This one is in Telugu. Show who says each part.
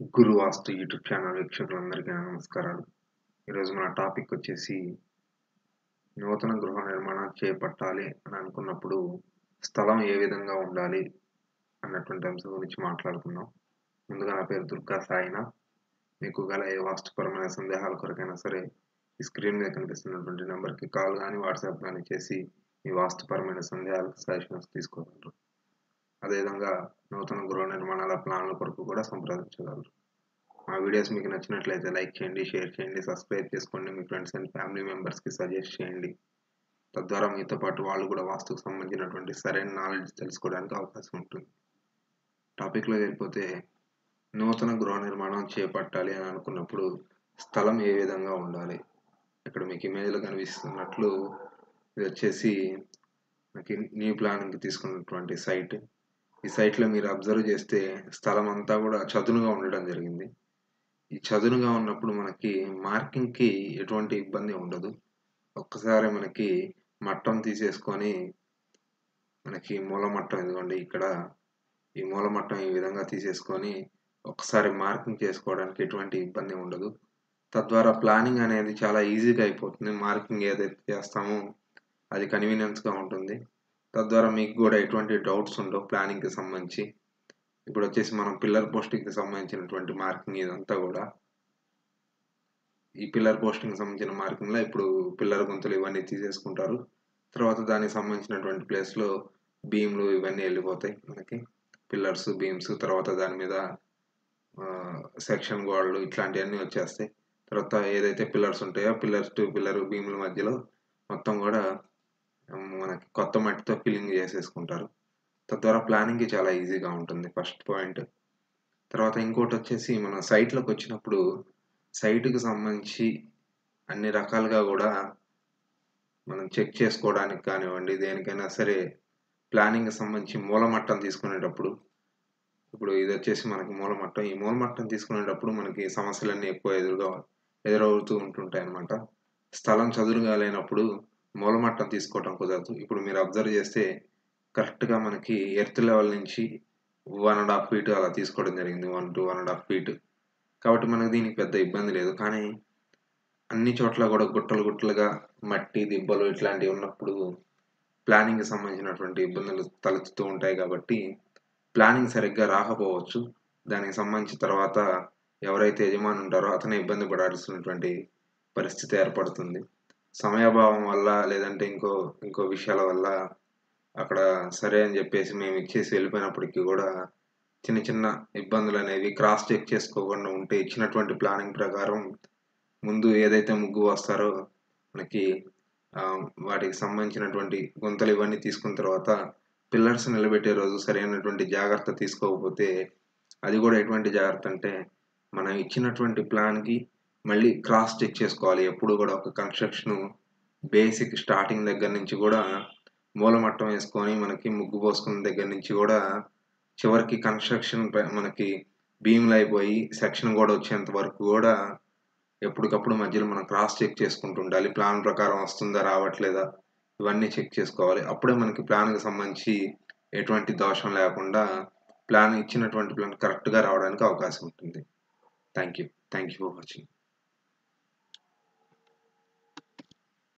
Speaker 1: గురు వాస్తు యూట్యూబ్ ఛానల్ వీక్షకులందరికీ నా నమస్కారాలు ఈరోజు మన టాపిక్ వచ్చేసి నూతన గృహ నిర్మాణం చేపట్టాలి అని అనుకున్నప్పుడు స్థలం ఏ విధంగా ఉండాలి అన్నటువంటి అంశం గురించి మాట్లాడుకుందాం ముందుగా నా పేరు దుర్గా సాయిన మీకు గల ఏ వాస్తుపరమైన సందేహాల కొరకైనా సరే ఈ స్క్రీన్ మీద కనిపిస్తున్నటువంటి నెంబర్కి కాల్ కానీ వాట్సాప్ కానీ చేసి మీ వాస్తుపరమైన సందేహాలకు సజెషన్స్ తీసుకోగలరు అదేవిధంగా నూతన గృహ నిర్మాణాల ప్లాన్ల కొరకు కూడా సంప్రదించగలరు మా వీడియోస్ మీకు నచ్చినట్లయితే లైక్ చేయండి షేర్ చేయండి సబ్స్క్రైబ్ చేసుకోండి మీ ఫ్రెండ్స్ అండ్ ఫ్యామిలీ మెంబర్స్కి సజెస్ట్ చేయండి తద్వారా మీతో పాటు వాళ్ళు కూడా వాస్తుకు సంబంధించినటువంటి సరైన నాలెడ్జ్ తెలుసుకోవడానికి అవకాశం ఉంటుంది టాపిక్లో వెళ్ళిపోతే నూతన గృహ నిర్మాణం చేపట్టాలి అని అనుకున్నప్పుడు స్థలం ఏ విధంగా ఉండాలి ఇక్కడ మీకు ఇమేజ్లో కనిపిస్తున్నట్లు ఇది వచ్చేసి మనకి న్యూ ప్లానింగ్కి తీసుకున్నటువంటి సైట్ ఈ సైట్లో మీరు అబ్జర్వ్ చేస్తే స్థలం అంతా కూడా చదునుగా ఉండడం జరిగింది ఈ చదునుగా ఉన్నప్పుడు మనకి మార్కింగ్కి ఎటువంటి ఇబ్బంది ఉండదు ఒక్కసారి మనకి మట్టం తీసేసుకొని మనకి మూల మట్టం ఇదిగోండి ఇక్కడ ఈ మూల మట్టం ఈ విధంగా తీసేసుకొని ఒకసారి మార్కింగ్ చేసుకోవడానికి ఎటువంటి ఇబ్బంది ఉండదు తద్వారా ప్లానింగ్ అనేది చాలా ఈజీగా అయిపోతుంది మార్కింగ్ ఏదైతే చేస్తామో అది కన్వీనియన్స్గా ఉంటుంది తద్వారా మీకు కూడా ఎటువంటి డౌట్స్ ఉండవు ప్లానింగ్కి సంబంధించి ఇప్పుడు వచ్చేసి మనం పిల్లర్ పోస్టింగ్కి సంబంధించినటువంటి మార్కింగ్ ఇదంతా కూడా ఈ పిల్లర్ పోస్టింగ్కి సంబంధించిన మార్కింగ్లో ఇప్పుడు పిల్లర్ గుంతలు ఇవన్నీ తీసేసుకుంటారు తర్వాత దానికి సంబంధించినటువంటి ప్లేస్లో బీమ్లు ఇవన్నీ వెళ్ళిపోతాయి మనకి పిల్లర్స్ బీమ్స్ తర్వాత దాని మీద సెక్షన్ గోడలు ఇట్లాంటివన్నీ వచ్చేస్తాయి తర్వాత ఏదైతే పిల్లర్స్ ఉంటాయో పిల్లర్స్ టు పిల్లర్ బీమ్ల మధ్యలో మొత్తం కూడా మనకి కొత్త మట్టితో ఫిల్లింగ్ చేసేసుకుంటారు తద్వారా ప్లానింగ్కి చాలా ఈజీగా ఉంటుంది ఫస్ట్ పాయింట్ తర్వాత ఇంకోటి వచ్చేసి మన సైట్లోకి వచ్చినప్పుడు సైట్కి సంబంధించి అన్ని రకాలుగా కూడా మనం చెక్ చేసుకోవడానికి కానివ్వండి దేనికైనా సరే ప్లానింగ్కి సంబంధించి మూలమట్టం తీసుకునేటప్పుడు ఇప్పుడు ఇది వచ్చేసి మనకి మూలమట్టం ఈ మూలమట్టం తీసుకునేటప్పుడు మనకి సమస్యలన్నీ ఎక్కువ ఎదురుగా ఎదురవుతూ ఉంటుంటాయి అన్నమాట స్థలం చదురుగా లేనప్పుడు మూలమట్టం తీసుకోవటం కుదరదు ఇప్పుడు మీరు అబ్జర్వ్ చేస్తే కరెక్ట్గా మనకి ఎర్త్ లెవెల్ నుంచి వన్ అండ్ హాఫ్ ఫీట్ అలా తీసుకోవడం జరిగింది one to one and half feet కాబట్టి మనకు దీనికి పెద్ద ఇబ్బంది లేదు కానీ అన్ని చోట్ల కూడా గుట్టలు గుట్టలుగా మట్టి దిబ్బలు ఇట్లాంటివి ఉన్నప్పుడు ప్లానింగ్కి సంబంధించినటువంటి ఇబ్బందులు తలెత్తుతూ ఉంటాయి కాబట్టి ప్లానింగ్ సరిగ్గా రాకపోవచ్చు దానికి సంబంధించిన తర్వాత ఎవరైతే యజమాని ఉంటారో అతనే ఇబ్బంది పడాల్సినటువంటి పరిస్థితి ఏర్పడుతుంది సమయాభావం వల్ల లేదంటే ఇంకో ఇంకో విషయాల వల్ల అక్కడ సరే అని చెప్పేసి మేము ఇచ్చేసి వెళ్ళిపోయినప్పటికీ కూడా చిన్న చిన్న ఇబ్బందులు అనేవి క్రాస్ చెక్ చేసుకోకుండా ఉంటే ఇచ్చినటువంటి ప్లానింగ్ ప్రకారం ముందు ఏదైతే ముగ్గు వస్తారో మనకి వాటికి సంబంధించినటువంటి గుంతలు ఇవన్నీ తీసుకున్న తర్వాత పిల్లర్స్ నిలబెట్టే రోజు సరైనటువంటి జాగ్రత్త తీసుకోకపోతే అది కూడా ఎటువంటి జాగ్రత్త అంటే మనం ఇచ్చినటువంటి ప్లాన్కి మళ్ళీ క్రాస్ చెక్ చేసుకోవాలి ఎప్పుడు కూడా ఒక కన్స్ట్రక్షన్ బేసిక్ స్టార్టింగ్ దగ్గర నుంచి కూడా మూలమట్టం వేసుకొని మనకి ముగ్గు పోసుకున్న దగ్గర నుంచి కూడా చివరికి కన్స్ట్రక్షన్ మనకి బీమ్లు అయిపోయి సెక్షన్ కూడా వచ్చేంత వరకు కూడా ఎప్పటికప్పుడు మధ్యలో మనం క్రాస్ చెక్ చేసుకుంటూ ఉండాలి ప్లాన్ ప్రకారం వస్తుందా రావట్లేదా ఇవన్నీ చెక్ చేసుకోవాలి అప్పుడే మనకి ప్లాన్కి సంబంధించి ఎటువంటి దోషం లేకుండా ప్లాన్ ఇచ్చినటువంటి ప్లాన్ కరెక్ట్గా రావడానికి అవకాశం ఉంటుంది thank you thank you for watching